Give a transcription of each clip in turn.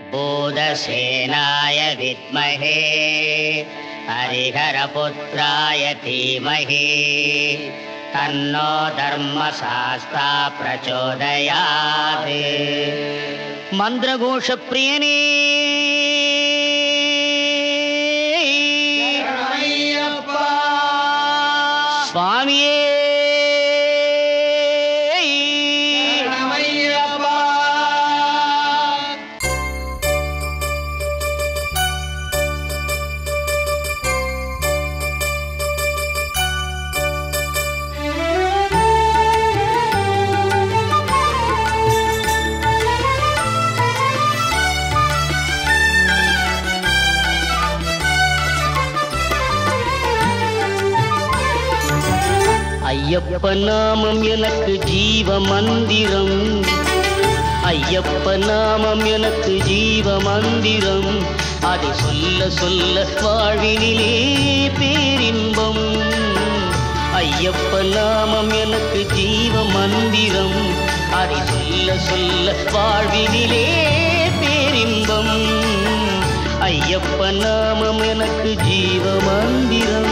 भूतसेनाय विद्महे हरिहरपुत्राय धीमहि तन्नो धर्मशास्ता प्रचोदयात् मन्त्रघोषप्रियने சுவாமியே ஐயப்ப நாமம் எனக்கு ஜீவ மந்திரம் ஐயப்ப நாமம் எனக்கு ஜீவ மந்திரம் அதை சொல்ல சொல்ல வாழ்வினிலே பேரின்பம் ஐயப்ப நாமம் எனக்கு ஜீவ மந்திரம் அதை சொல்ல சொல்ல வாழ்வினிலே பேரின்பம் ஐயப்ப நாமம் எனக்கு ஜீவ மந்திரம்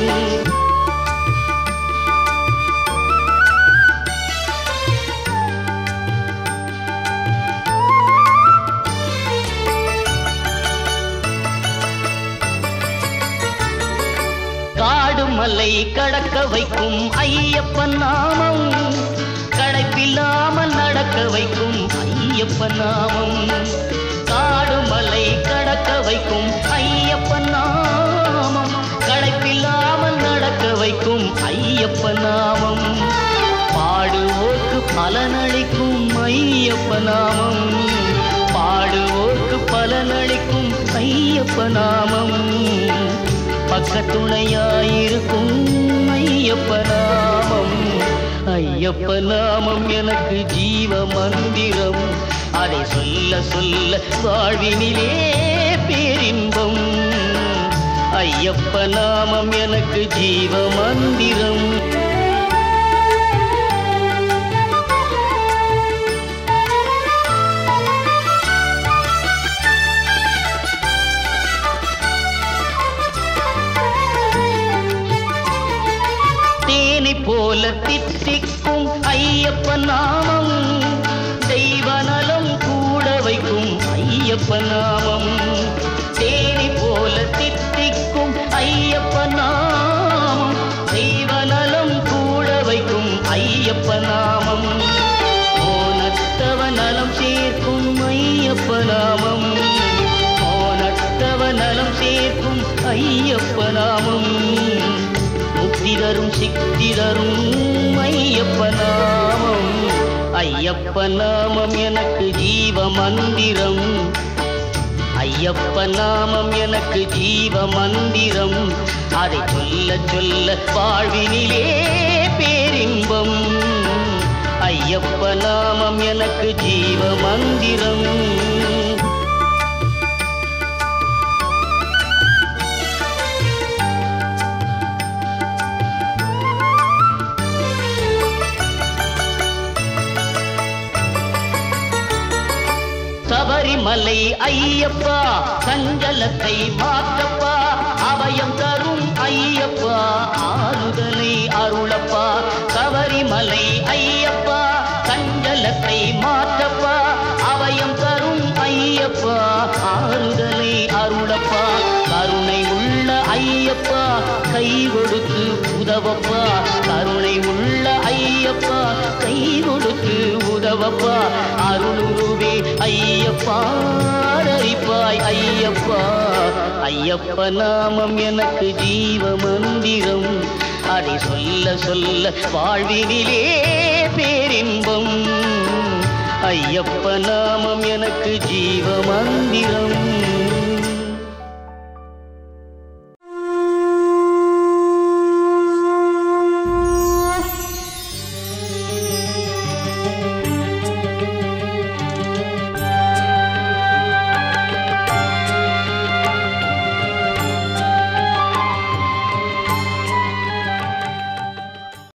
காடு மலை கடக்க வைக்கும் ஐயப்பன் நாமம் களைப்பில்லாமல் நடக்க வைக்கும் ஐயப்பன் நாமம் காடு மலை கடக்க வைக்கும் ஐயப்பன் நாமம் களைப்பில்லாமல் நடக்க வைக்கும் ஐயப்பன் நாமம் பாடுவோர்க்கு பலனளிக்கும் ஐயப்ப நாமம் பாடுவோர்க்கு பலனளிக்கும் ஐயப்ப நாமம் பக்கத்துணையாயிருக்கும் ஐயப்ப நாமம் ஐயப்ப நாமம் எனக்கு ஜீவ மந்திரம் அதை சொல்ல சொல்ல வாழ்வினிலே பேரின்பம் ஐயப்ப நாமம் எனக்கு ஜீவ மந்திரம் தேனை போல தித்திக்கும் ஐயப்ப நாமம் தெய்வ நலம் கூட வைக்கும் ஐயப்ப நாமம் தேனை போல தித்திக்கும் ஐயப்ப நாமம் தெய்வ நலம் கூட வைக்கும் ஐயப்ப நாமம் ஓனத்தவ நலம் சேர்க்கும் ஐயப்ப நாமம் ஓனத்தவ நலம் சேர்க்கும் ஐயப்ப நாமம் முக்தி தரும் சித்தி தரும் ஐயப்ப நாமம் ஐயப்ப நாமம் எனக்கு ஜீவ மந்திரம் ஐயப்ப நாமம் எனக்கு ஜீவ மந்திரம் அதை சொல்ல சொல்ல வாழ்வினிலே பேரின்பம் ஐயப்ப நாமம் எனக்கு ஜீவ மந்திரம் சபரிமலை ஐயப்பா சஞ்சலத்தை மாற்றப்பா அபயம் தரும் ஐயப்பா ஆறுதலை அருளப்பா சபரிமலை ஐயப்பா சஞ்சலத்தை மாற்றப்பா அபயம் தரும் ஐயப்பா ஆறுதலை அருளப்பா கருணை உள்ள ஐயப்பா கை கொடுத்து உதவப்பா கருணை உள்ள ஐயப்பா கை கொடுத்து உதவப்பா அருளுருவே ஐயப்பா அரிப்பாய் ஐயப்பா ஐயப்ப நாமம் எனக்கு ஜீவ மந்திரம் அதை சொல்ல சொல்ல வாழ்வினிலே பேரின்பம் ஐயப்ப நாமம் எனக்கு ஜீவ மந்திரம்